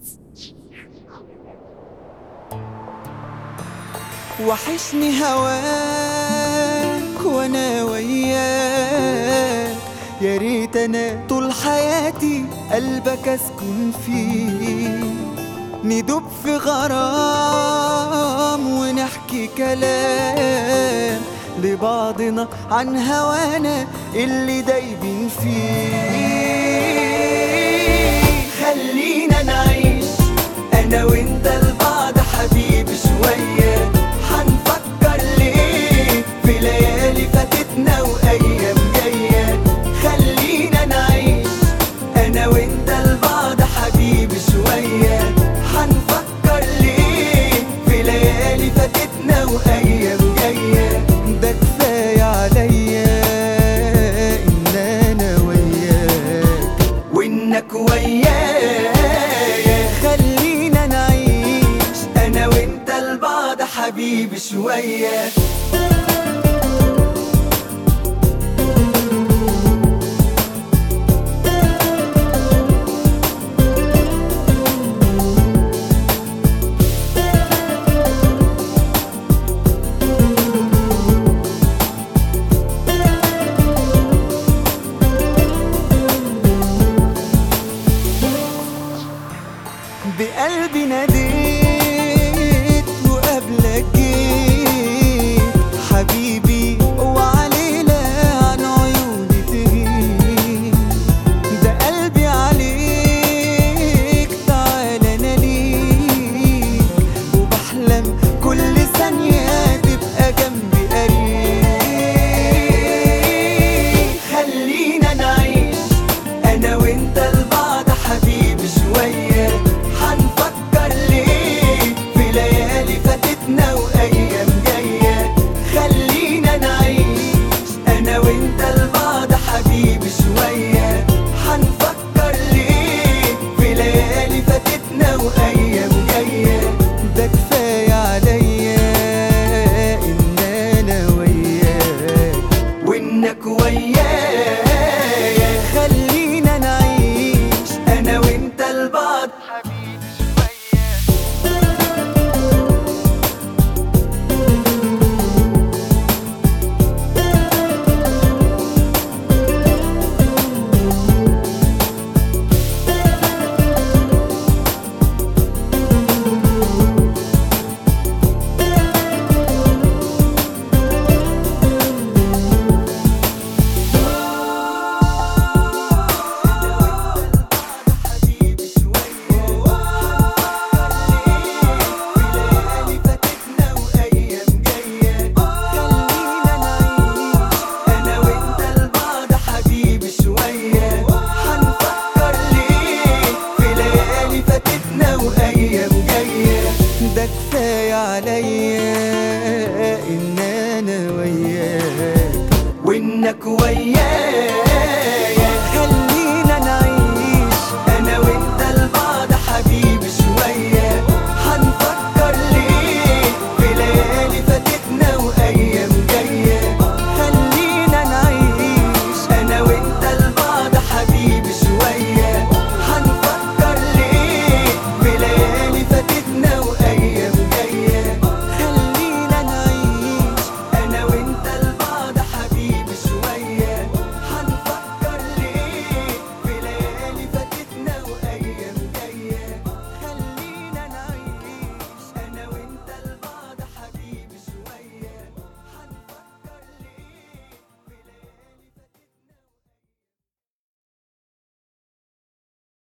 وحشني هواك وانا وياك يا ريت انا طول حياتي قلبك اسكن فيه ندوب في غرام ونحكي كلام لبعضنا عن هوانا اللي دايبين فيه خلينا نعيش انا وانت لبعض حبيبي شوية حنفكر ليه في ليالي فاتتنا وايام جاية خلينا نعيش انا وانت لبعض حبيبي شوية حنفكر ليه في ليالي فاتتنا وايام جاية ده كفاية عليا ان انا وياك وانك ويايا خلينا نعيش انا وانت لبعض حبيبي شويه بقلبي ناديت وقبلك جيت حبيبي وعلينا عن عيوني تغيب ده قلبي عليك تعالى انا ليك وبحلم كل ثانية تبقى جنبي قريب خلينا نعيش انا وانت لبعض حبيبي شوية حنفكر ليه في ليالي فاتتنا وايام جاية خلينا نعيش انا وانت لبعض حبيبي شوية حنفكر ليه في ليالي فاتتنا وايام جاية ده كفاية عليا ان انا وياك وانك ويايا خلينا نعيش انا وانت لبعض حبيبي شوية حبيبي شوية في ليالي فاتتنا وأيام جاية خلينا نعيش أنا وأنت لبعض حبيبي شوية حنفكر ليه في ليالي فاتتنا وأيام جاية ده كفاية عليا إن أنا وياك وإنك وياك